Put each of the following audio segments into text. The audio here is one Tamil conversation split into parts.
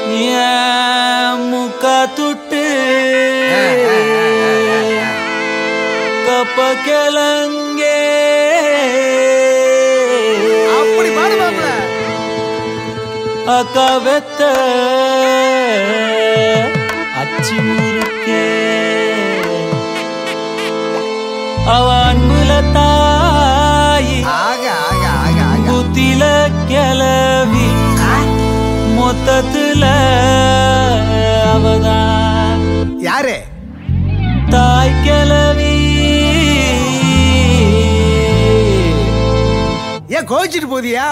என் முக்க துட்டு கப்ப கிளங்கே அப்படி பாடு மாப்ள அக்கா வெத்த அச்சி முறுக்கே அவ அன்புல தாயி ஆக ஆக ஆக ஆக குத்தில கிளவி மொத்தத்துல அவதான் யாரு தாய் கிளவி ஏன் கோச்சிட்டு போதியா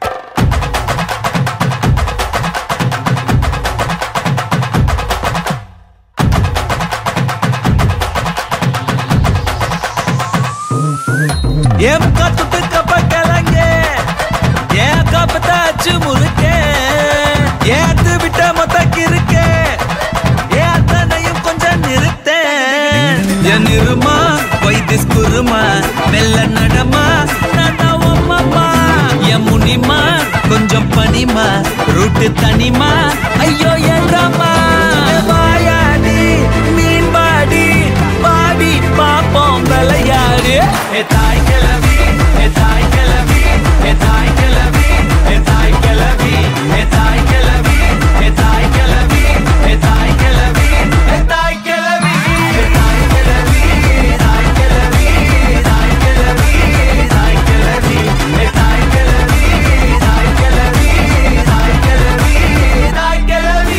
எம் கத்துட்டு கப்ப கிளங்க ஏன் கப்பத்த அச்சு முறுக்கே ஏத்து விட்ட மொத்த கிறுக்கே ஏன் அத்தனையும் கொஞ்சம் நிறுத்தேன் என் இருமா வைத்திஸ் குருமா மெல்ல நடமா நானா உம்மம்மா என் முனிமா கொஞ்சம் பனிமா ரூட்டு தனிமா ஐயோ என்றம்மா வாயாடி மீன் பாடி பாடி பாப்போம் விளையாடு ஏ தாய் கிளவி ஏ தாய் கிளவி ஏ தாய் கிளவி ஏ தாய் கிளவி ஏ தாய் கிளவி ஏ தாய் கிளவி ஏ தாய் கிளவி ஏ தாய் கிளவி ஏ தாய் கிளவி தாய் கிளவி தாய் கிளவி தாய் கிளவி ஏ தாய் கிளவி தாய் கிளவி தாய் கிளவி தாய் கிளவி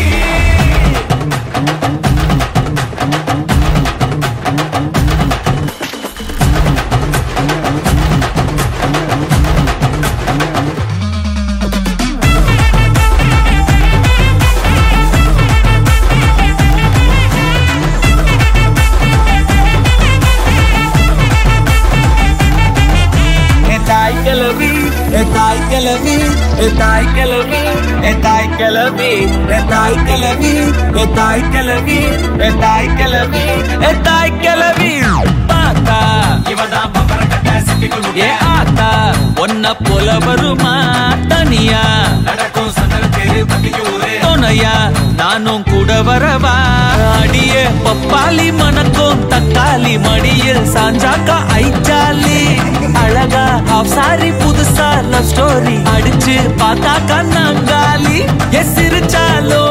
ஏ தாய் கிளவி ஏ தாய் கிளவி ஏ தாய் கிளவி ஏ தாய் கிளவி ஏ தாய் கிளவி ஏ தாய் கிளவி ஏ தாய் கிளவி ஏ தாய் கிளவி பாத்தா இவதான் பம்பர கட்ட சிட்டிக்குள் ஏ ஆத்தா ஒன்ன போல வருமா தனியா நடக்கும் சந்தன தெரு பத்திக்கு ஊரே துணையா நானும் கூட வரவா அடியே பப்பாளி மணக்கும் தக்காளி மடியில் சாஞ்சாக்கா ஐச்சாலி அழகா ஹாஃப் சாரி புதுசா லவ் ஸ்டோரி அடிச்சு பார்த்தாக்கா நாங்காலி எ சிரிச்சாலோ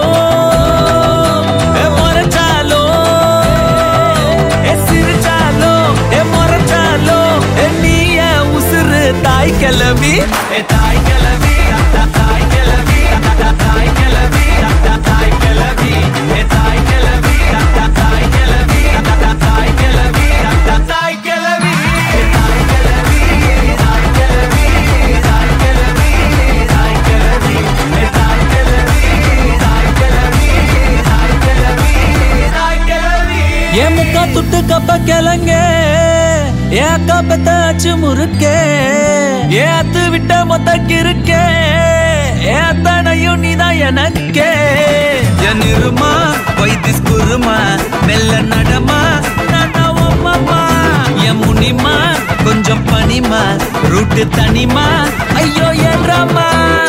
எ முறைச்சாலோ எ சிரிச்சாலோ எ முறைச்சாலோ எ நீய உசுறு தாய் கிளவி எ தாய் கிளவி தாய் கிளவி தாய் கிளவி தாய் கிளவி எ தாய் கிளவி தாய் கிளவி தாய் கிளவி தாய் கிளவி ஏன் முக்கா துட்டு கப்ப கிளங்க ஏன் அக்கா பெத்த அச்சு முறுக்கே ஏன் அத்து விட்ட மொத்த கிறுக்கே ஏன் அத்தனையும் நீதான் எனக்கே என் இருமா வைத்திஸ் குருமா மெல்ல நடமா நானா உம்மம்மா என் முனிமா கொஞ்சம் பனிமா ரூட்டு தனிமா ஐயோ என்றம்மா